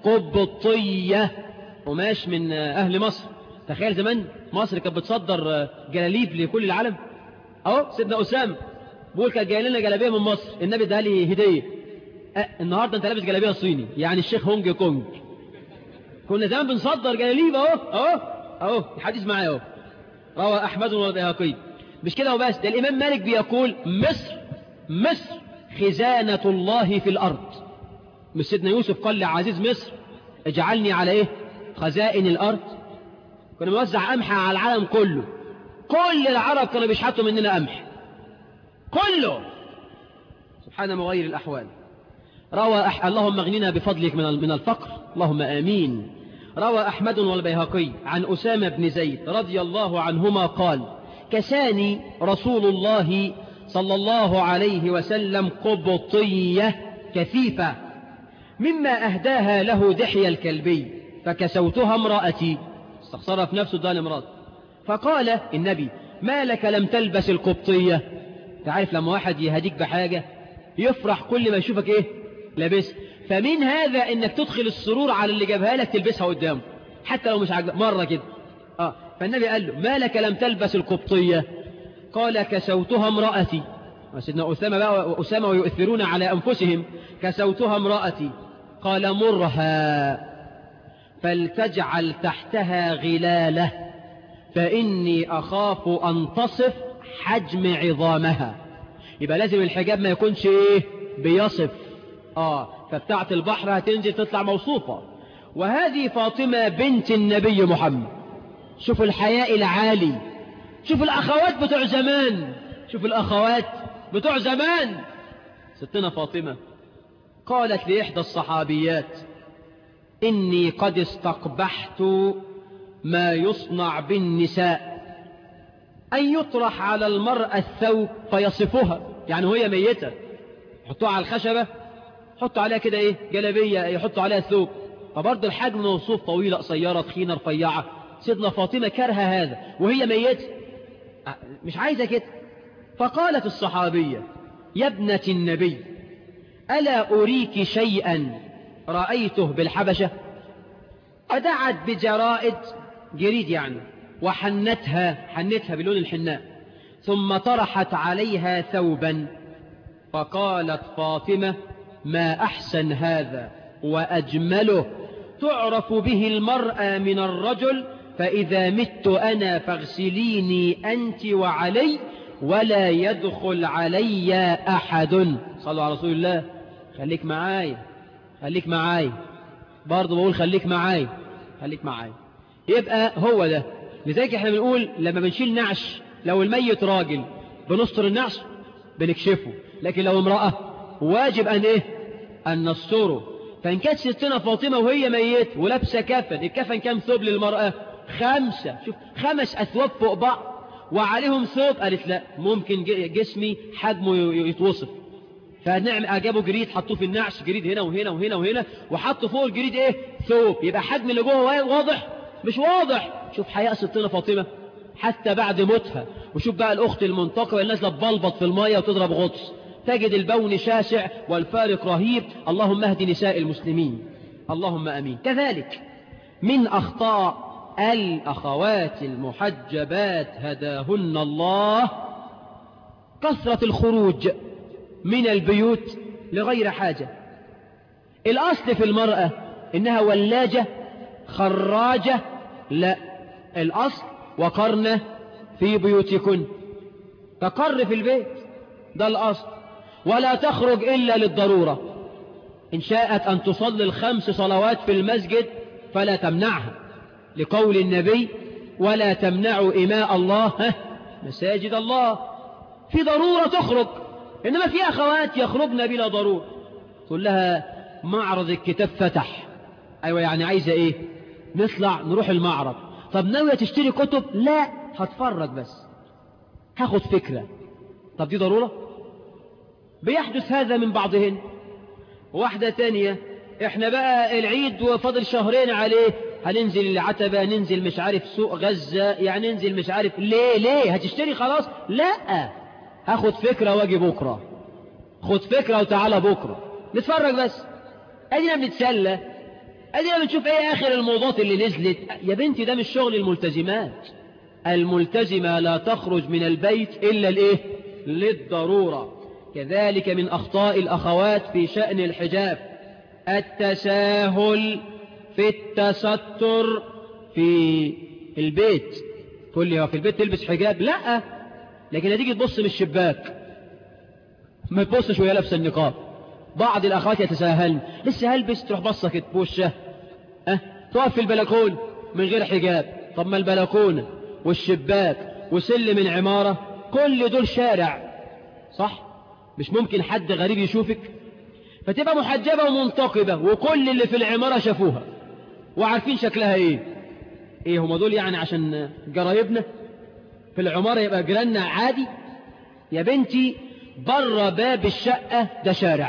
قبطية قماش من أهل مصر تخيل زمان مصر كانت بتصدر جلاليب لكل العالم اهو سيدنا أسامة بقول كانت جاي لنا جلابيه من مصر النبي اداها لي هديه أه النهارده انت لابس جلابيه صيني يعني الشيخ هونج كونج كنا زمان بنصدر جلاليب اهو اهو اهو الحديث معايا اهو روى احمد والبيهقي مش كده وبس ده الامام مالك بيقول مصر مصر خزانة الله في الارض مش سيدنا يوسف قال لعزيز مصر اجعلني على ايه خزائن الارض كنا بنوزع قمح على العالم كله كل العرب كانوا بيشحتوا مننا قمح كله سبحان مغير الأحوال روى أح... اللهم اغننا بفضلك من من الفقر اللهم آمين روى أحمد والبيهقي عن أسامة بن زيد رضي الله عنهما قال كساني رسول الله صلى الله عليه وسلم قبطية كثيفة مما أهداها له دحية الكلبي فكسوتها امرأتي استخسرها في نفسه ده امرأة فقال النبي ما لك لم تلبس القبطية تعرف لما واحد يهديك بحاجة يفرح كل ما يشوفك ايه لابس فمن هذا انك تدخل السرور على اللي جابها لك تلبسها قدامه حتى لو مش عجب مرة كده اه فالنبي قال له ما لك لم تلبس القبطية قال كسوتها امرأتي سيدنا أسامة بقى وأسامة ويؤثرون على أنفسهم كسوتها امرأتي قال مرها فلتجعل تحتها غلالة فإني أخاف أن تصف حجم عظامها يبقى لازم الحجاب ما يكونش إيه بيصف آه فبتاعة البحر هتنزل تطلع موصوفة وهذه فاطمة بنت النبي محمد شوف الحياء العالي شوف الأخوات بتوع زمان شوف الأخوات بتوع زمان ستنا فاطمة قالت لإحدى الصحابيات إني قد استقبحت ما يصنع بالنساء أن يطرح على المرأة الثوب فيصفها يعني وهي ميتة يحطوها على الخشبة يحطوا عليها كده إيه جلبية يحطوا عليها الثوب فبرضه الحجم موصوف طويلة قصيرة تخينة رفيعة سيدنا فاطمة كره هذا وهي ميتة مش عايزة كده فقالت الصحابية يا ابنة النبي ألا أريك شيئا رأيته بالحبشة فدعت بجرائد جريد يعني وحنتها حنتها بلون الحناء ثم طرحت عليها ثوبا فقالت فاطمة ما أحسن هذا وأجمله تعرف به المرأة من الرجل فإذا مت أنا فاغسليني أنت وعلي ولا يدخل علي أحد صلوا على رسول الله خليك معايا خليك معايا برضه بقول خليك معايا خليك معايا يبقى هو ده لذلك احنا بنقول لما بنشيل نعش لو الميت راجل بنستر النعش بنكشفه لكن لو امرأة واجب أن إيه أن نستره فإن كانت ستنا فاطمة وهي ميت ولابسة كفن الكفن كام ثوب للمرأة خمسة شوف خمس أثواب فوق بعض وعليهم ثوب قالت لا ممكن جسمي حجمه يتوصف فنعم أجابوا جريد حطوه في النعش جريد هنا وهنا وهنا وهنا وحطوا فوق الجريد إيه ثوب يبقى حجم اللي جوه واضح مش واضح شوف حياء ستنا فاطمة حتى بعد موتها وشوف بقى الأخت المنتقبة الناس بتبلبط في المية وتضرب غطس تجد البون شاسع والفارق رهيب اللهم اهد نساء المسلمين اللهم أمين كذلك من أخطاء الأخوات المحجبات هداهن الله كثرة الخروج من البيوت لغير حاجة الأصل في المرأة إنها ولاجة خراجة لا الأصل وقرن في بيوتكن فقر في البيت ده الأصل ولا تخرج إلا للضرورة إن شاءت أن تصلي الخمس صلوات في المسجد فلا تمنعها لقول النبي ولا تمنعوا إماء الله مساجد الله في ضرورة تخرج إنما في أخوات يخرجن بلا ضرورة تقول لها معرض الكتاب فتح أيوة يعني عايزة إيه نطلع نروح المعرض طب ناوية تشتري كتب لا هتفرج بس هاخد فكرة طب دي ضرورة بيحدث هذا من بعضهن واحدة تانية احنا بقى العيد وفضل شهرين عليه هننزل العتبة ننزل مش عارف سوق غزة يعني ننزل مش عارف ليه ليه هتشتري خلاص لا هاخد فكرة واجي بكرة خد فكرة وتعالى بكرة نتفرج بس ادينا بنتسلى ادينا بنشوف ايه اخر الموضات اللي نزلت يا بنتي ده مش شغل الملتزمات الملتزمة لا تخرج من البيت الا الايه للضرورة كذلك من اخطاء الاخوات في شأن الحجاب التساهل في التستر في البيت تقول لي هو في البيت تلبس حجاب لا لكن هتيجي تبص من الشباك ما تبصش وهي لابسه النقاب بعض الاخوات يتساهلن لسه هلبس تروح بصه كده بوشها أه؟ تقف في البلكون من غير حجاب طب ما البلكونه والشباك وسلم من عماره كل دول شارع صح مش ممكن حد غريب يشوفك فتبقى محجبة ومنتقبة وكل اللي في العمارة شافوها وعارفين شكلها ايه ايه هم دول يعني عشان جرايبنا في العمارة يبقى جيراننا عادي يا بنتي بره باب الشقة ده شارع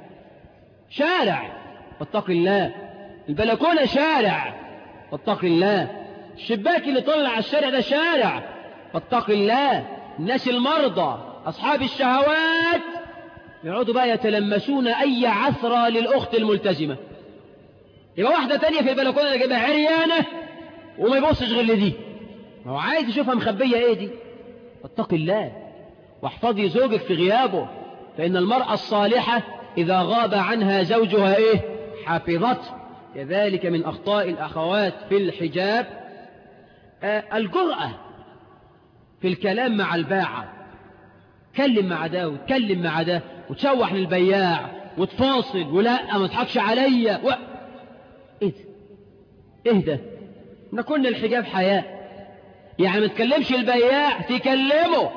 شارع فاتق الله البلكونة شارع فاتق الله الشباك اللي طلع على الشارع ده شارع فاتق الله الناس المرضى أصحاب الشهوات يقعدوا بقى يتلمسون أي عثرة للأخت الملتزمة يبقى واحدة تانية في البلكونة اللي جايبها عريانة وما يبصش غير لدي ما هو عايز يشوفها مخبية ايه دي فاتق الله واحفظي زوجك في غيابه فإن المرأة الصالحة إذا غاب عنها زوجها ايه حفظته كذلك من أخطاء الأخوات في الحجاب آه الجرأة في الكلام مع الباعة تكلم مع ده وتكلم مع ده وتشوح للبياع وتفاصل ولا ما تضحكش عليا و... ايه ده ايه ده احنا كنا الحجاب حياء يعني ما تكلمش البياع تكلمه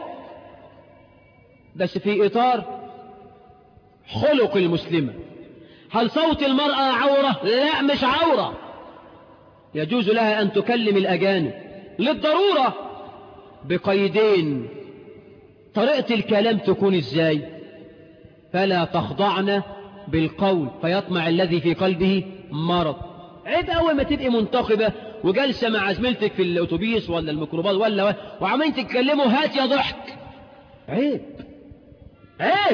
بس في اطار خلق المسلمة هل صوت المرأة عورة لا مش عورة يجوز لها ان تكلم الاجانب للضرورة بقيدين طريقة الكلام تكون ازاي فلا تخضعن بالقول فيطمع الذي في قلبه مرض عيب اول ما تبقي منتقبة وجالسة مع زميلتك في الأتوبيس ولا الميكروباص ولا ولا وعمالين تتكلموا هات يا ضحك عيب عيب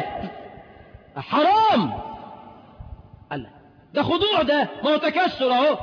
حرام الله ده خضوع ده ما هو تكسر اهو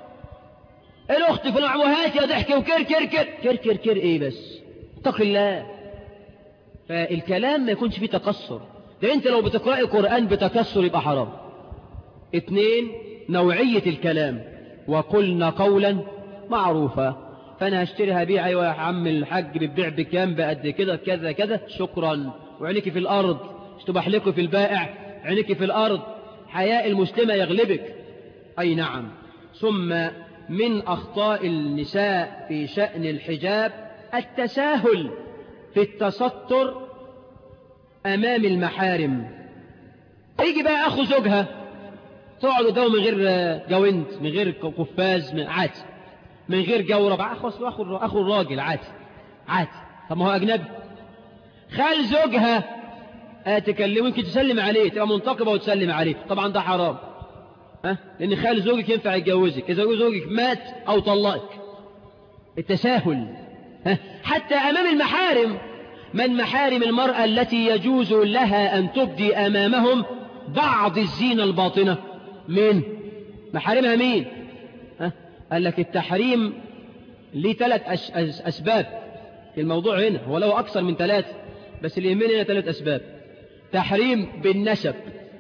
الاخت في هات يا ضحك وكر كر كر كر كر كر ايه بس اتق الله فالكلام ما يكونش فيه تكسر ده انت لو بتقرأي قرآن بتكسر يبقى حرام اتنين نوعية الكلام وقلنا قولا معروفا فانا هشتريها بيع ايوه يا عم الحاج بتبيع بكام بقد كده كذا كذا شكرا وعينيك في الارض اشتبح لكم في البائع عينيك في الارض حياء المسلمة يغلبك اي نعم ثم من اخطاء النساء في شأن الحجاب التساهل في التستر امام المحارم يجي بقى اخو زوجها تقعد قدامه من غير جوند من غير قفاز من عادي من غير جورب اخو اخو اخو الراجل عادي عادي طب ما هو اجنبي خال زوجها تكلمه يمكن تسلم عليه تبقى منتقبه وتسلم عليه طبعا ده حرام ها لان خال زوجك ينفع يتجوزك اذا زوجك مات او طلقك التساهل ها حتى امام المحارم من محارم المرأة التي يجوز لها أن تبدي أمامهم بعض الزينة الباطنة مين محارمها مين ها؟ قال لك التحريم ليه ثلاث أش... أس... أسباب الموضوع هنا هو له أكثر من ثلاث بس اللي يهمني هنا ثلاث أسباب تحريم بالنسب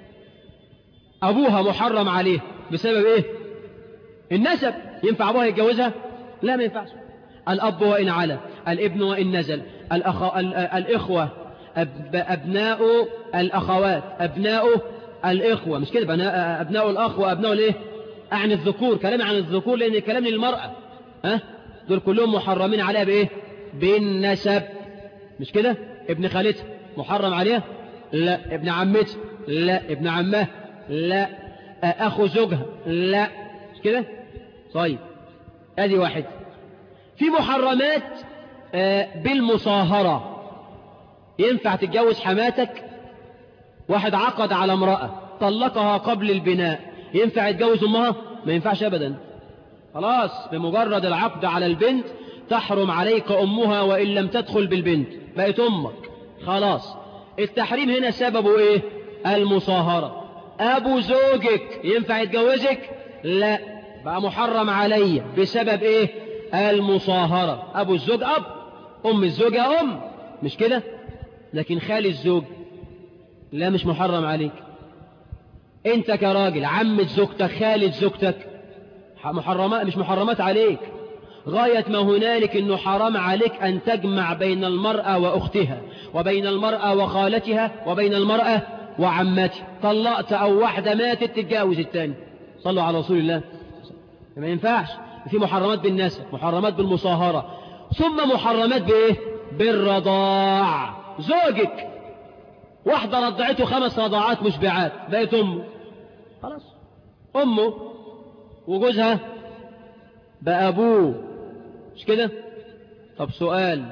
أبوها محرم عليه بسبب إيه النسب ينفع أبوها يتجوزها لا ما ينفعش الأب وإن على الابن وإن نزل الأخ... الإخوة أب... أبناء الأخوات أبناء الإخوة مش كده بناء... أبناء الأخ وأبناء الإيه عن الذكور كلام عن الذكور لأن كلام للمرأة ها دول كلهم محرمين عليها بإيه بالنسب مش كده ابن خالتها محرم عليها لا ابن عمتها لا ابن عمها لا أخو زوجها لا مش كده طيب ادي واحد في محرمات بالمصاهرة ينفع تتجوز حماتك واحد عقد على امرأة طلقها قبل البناء ينفع يتجوز امها ما ينفعش ابدا خلاص بمجرد العقد على البنت تحرم عليك امها وان لم تدخل بالبنت بقت امك خلاص التحريم هنا سببه ايه المصاهرة ابو زوجك ينفع يتجوزك لا بقى محرم علي بسبب ايه المصاهرة ابو الزوج اب ام الزوجة ام مش كده لكن خالي الزوج لا مش محرم عليك انت كراجل عمة زوجتك خالة زوجتك محرمات مش محرمات عليك غاية ما هنالك انه حرام عليك ان تجمع بين المرأة واختها وبين المرأة وخالتها وبين المرأة وعمتها طلقت او واحدة ماتت تتجاوز التاني صلوا على رسول الله ما ينفعش في محرمات بالنسب محرمات بالمصاهرة ثم محرمات بايه بالرضاع زوجك واحدة رضعته خمس رضاعات مشبعات بقت امه خلاص امه وجوزها بقى ابوه مش كده طب سؤال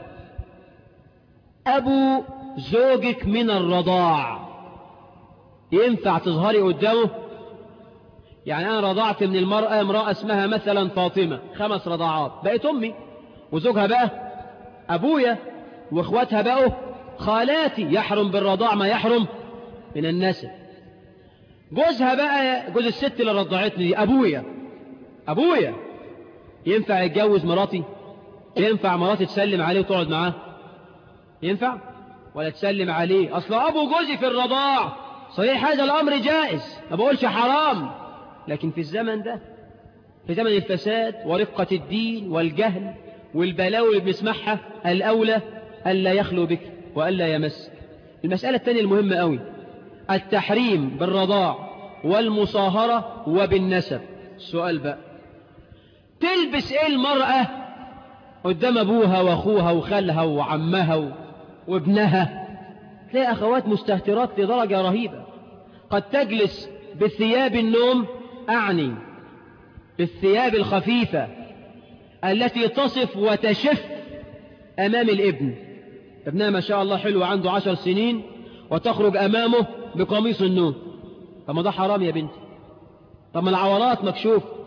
ابو زوجك من الرضاع ينفع تظهري قدامه يعني انا رضعت من المرأة امرأة اسمها مثلا فاطمة خمس رضاعات بقت امي وزوجها بقى ابويا واخواتها بقوا خالاتي يحرم بالرضاع ما يحرم من النسب جوزها بقى جوز الست اللي رضعتني دي ابويا ابويا ينفع يتجوز مراتي ينفع مراتي تسلم عليه وتقعد معاه ينفع ولا تسلم عليه اصل ابو جوزي في الرضاع صحيح هذا الامر جائز ما بقولش حرام لكن في الزمن ده في زمن الفساد ورقة الدين والجهل والبلاوي اللي بنسمعها الأولى ألا يخلو بك وألا يمسك المسألة الثانية المهمة قوي التحريم بالرضاع والمصاهرة وبالنسب السؤال بقى تلبس ايه المرأة قدام ابوها واخوها وخالها وعمها وابنها تلاقي اخوات مستهترات لدرجة رهيبة قد تجلس بثياب النوم اعني بالثياب الخفيفة التي تصف وتشف امام الابن ابنها ما شاء الله حلو عنده عشر سنين وتخرج امامه بقميص النوم طب ما ده حرام يا بنتي طب ما العورات مكشوف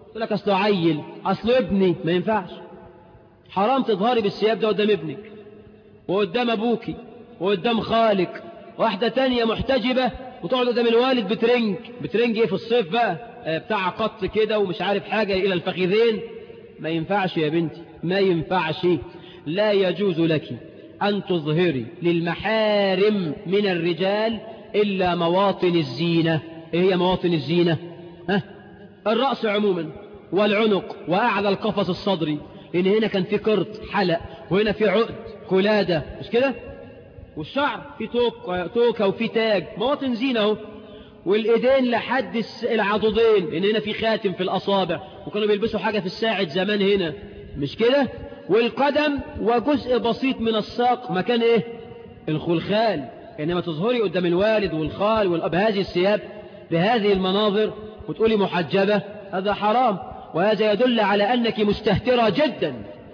يقول لك أصله عيل أصله ابني ما ينفعش حرام تظهري بالثياب ده قدام ابنك وقدام أبوكي وقدام خالك واحدة تانية محتجبة وتقعد قدام الوالد بترنج بترنج ايه في الصيف بقى آه بتاع قط كده ومش عارف حاجة إلى الفخذين ما ينفعش يا بنتي ما ينفعش لا يجوز لك أن تظهري للمحارم من الرجال إلا مواطن الزينة إيه هي مواطن الزينة ها؟ الرأس عموما والعنق وأعلى القفص الصدري لأن هنا كان في قرط حلق وهنا في عقد كلادة مش كده والشعر في توك توكة وفي تاج مواطن زينة اهو والإيدين لحد العضدين لأن هنا في خاتم في الأصابع وكانوا بيلبسوا حاجة في الساعد زمان هنا مش كده والقدم وجزء بسيط من الساق مكان ايه الخلخال انما تظهري قدام الوالد والخال والاب هذه الثياب بهذه المناظر وتقولي محجبة هذا حرام وهذا يدل على أنك مستهترة جدا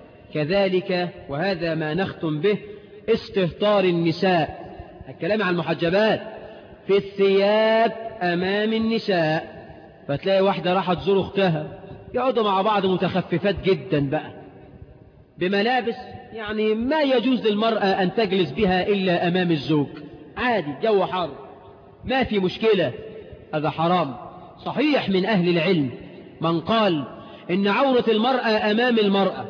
كذلك وهذا ما نختم به استهتار النساء الكلام عن المحجبات في الثياب أمام النساء فتلاقي واحدة راحت تزور أختها يقعدوا مع بعض متخففات جدا بقى بملابس يعني ما يجوز للمرأة أن تجلس بها إلا أمام الزوج عادي جو حار ما في مشكلة هذا حرام صحيح من أهل العلم من قال إن عورة المرأة أمام المرأة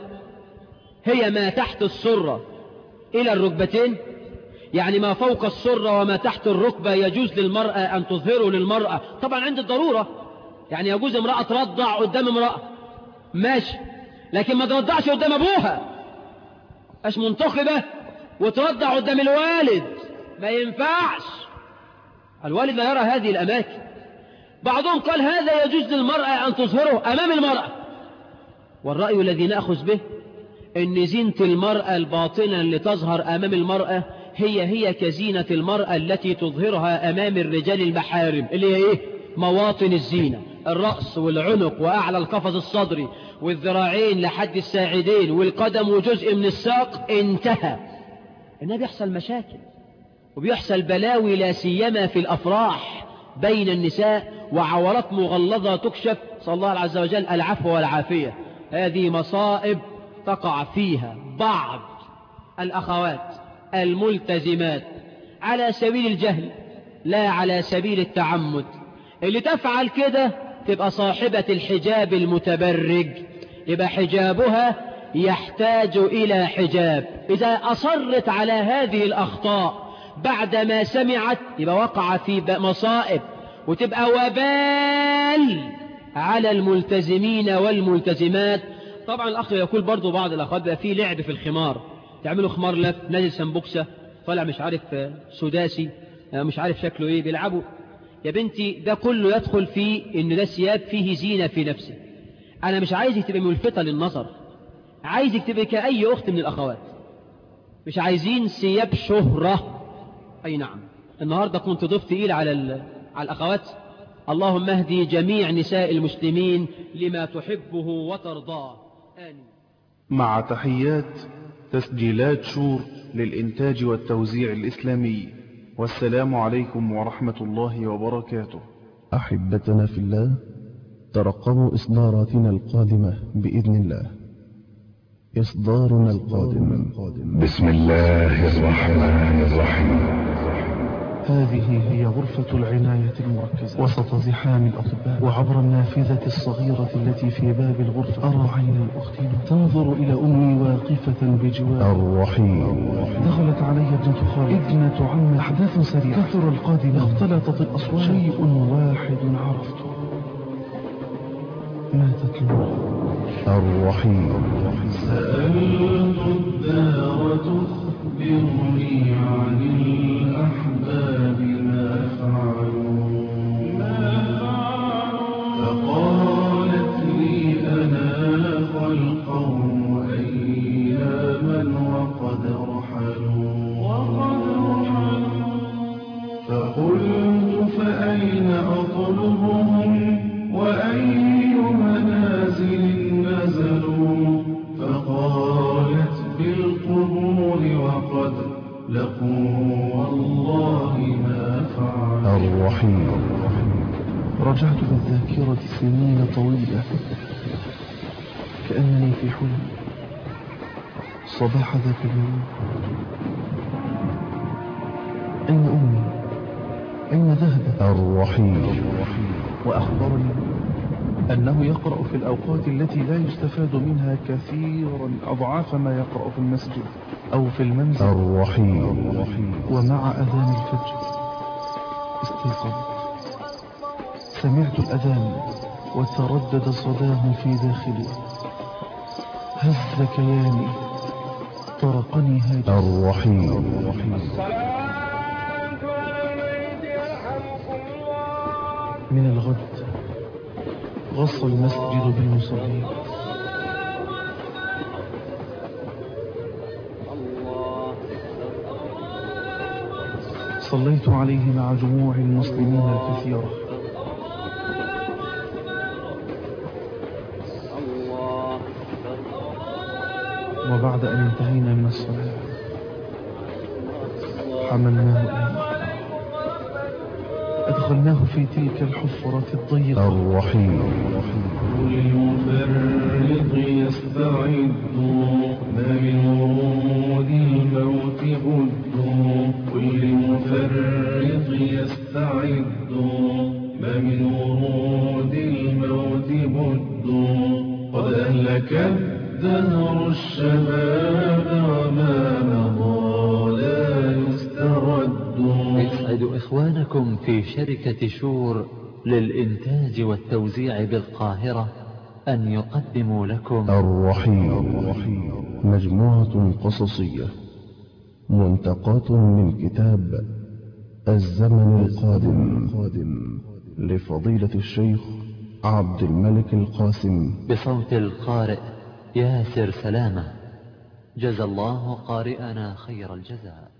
هي ما تحت السرة إلى الركبتين يعني ما فوق السرة وما تحت الركبة يجوز للمرأة أن تظهره للمرأة طبعا عند الضرورة يعني يجوز امرأة ترضع قدام امرأة ماشي لكن ما ترضعش قدام أبوها أش منتخبة وترضع قدام الوالد ما ينفعش الوالد لا يرى هذه الأماكن بعضهم قال هذا يجوز للمرأة أن تظهره أمام المرأة والرأي الذي نأخذ به أن زينة المرأة الباطنة اللي تظهر أمام المرأة هي هي كزينة المرأة التي تظهرها أمام الرجال المحارم اللي هي إيه؟ مواطن الزينة الرأس والعنق وأعلى القفص الصدري والذراعين لحد الساعدين والقدم وجزء من الساق انتهى إنها بيحصل مشاكل وبيحصل بلاوي لا سيما في الأفراح بين النساء وعورات مغلظة تكشف صلى الله عز وجل العفو والعافية هذه مصائب تقع فيها بعض الأخوات الملتزمات على سبيل الجهل لا على سبيل التعمد اللي تفعل كده تبقى صاحبة الحجاب المتبرج يبقى حجابها يحتاج إلى حجاب إذا أصرت على هذه الأخطاء بعدما سمعت يبقى وقع في مصائب وتبقى وبال على الملتزمين والملتزمات طبعا الأخ يقول برضو بعض الأخوات بقى فيه لعب في الخمار تعملوا خمار لف نازل سنبوكسة طالع مش عارف سداسي مش عارف شكله ايه بيلعبوا يا بنتي ده كله يدخل في ان ده ثياب فيه زينة في نفسه انا مش عايزك تبقى ملفتة للنظر عايزك تبقى كأي اخت من الاخوات مش عايزين ثياب شهرة اي نعم النهاردة كنت ضيف تقيل على على الاخوات اللهم اهدي جميع نساء المسلمين لما تحبه وترضاه آمين مع تحيات تسجيلات شور للإنتاج والتوزيع الإسلامي والسلام عليكم ورحمة الله وبركاته أحبتنا في الله ترقبوا إصداراتنا القادمة بإذن الله إصدارنا القادم بسم الله الرحمن الرحيم هذه هي غرفة العناية المركزة وسط زحام الأطباء وعبر النافذة الصغيرة التي في باب الغرفة أرى عين الأخت تنظر إلى أمي واقفة بجوار الرحيم دخلت علي ابنة خالد ابنة عم أحداث سريعة كثر القادم اختلطت الأصوات شيء واحد عرفته ماتت لولا الرحيم سألت الدار تخبرني عن الأحباب ما فعلوا ما فعلوا فقالت لي أنا والقوم أياما وقد رحلوا وقد رحلوا فقلت فأين أطلبهم وأي منازل نزلوا فقالت بالقبور وقد لقوا والله ما فعلوا الرحيم رجعت بالذاكرة سنين طويلة وكأنني في حلم صباح ذاك اليوم أين أمي أين ذهبت الرحيل وأخبرني أنه يقرأ في الأوقات التي لا يستفاد منها كثيرا أضعاف ما يقرأ في المسجد أو في المنزل الرحيل ومع أذان الفجر استيقظت سمعت الأذان وتردد صداه في داخلي هز كياني طرقني هاجس الرحيل من الغد غص المسجد بالمصلين صليت عليه مع جموع المسلمين الكثيرة وبعد أن انتهينا من الصلاة حملناه إليه أدخلناه في تلك الحفرة الضيقة الرحيل للمفرط يستعد ما من ورود الموت بد كل مفرط يستعد ما من ورود الموت بد قد أهلك الدهر الشباب وما مضى لا يسترد يسعد إخوانكم في شركة شور للإنتاج والتوزيع بالقاهرة أن يقدموا لكم الرحيل مجموعة قصصية منتقات من كتاب الزمن القادم لفضيلة الشيخ عبد الملك القاسم بصوت القارئ ياسر سلامة جزى الله قارئنا خير الجزاء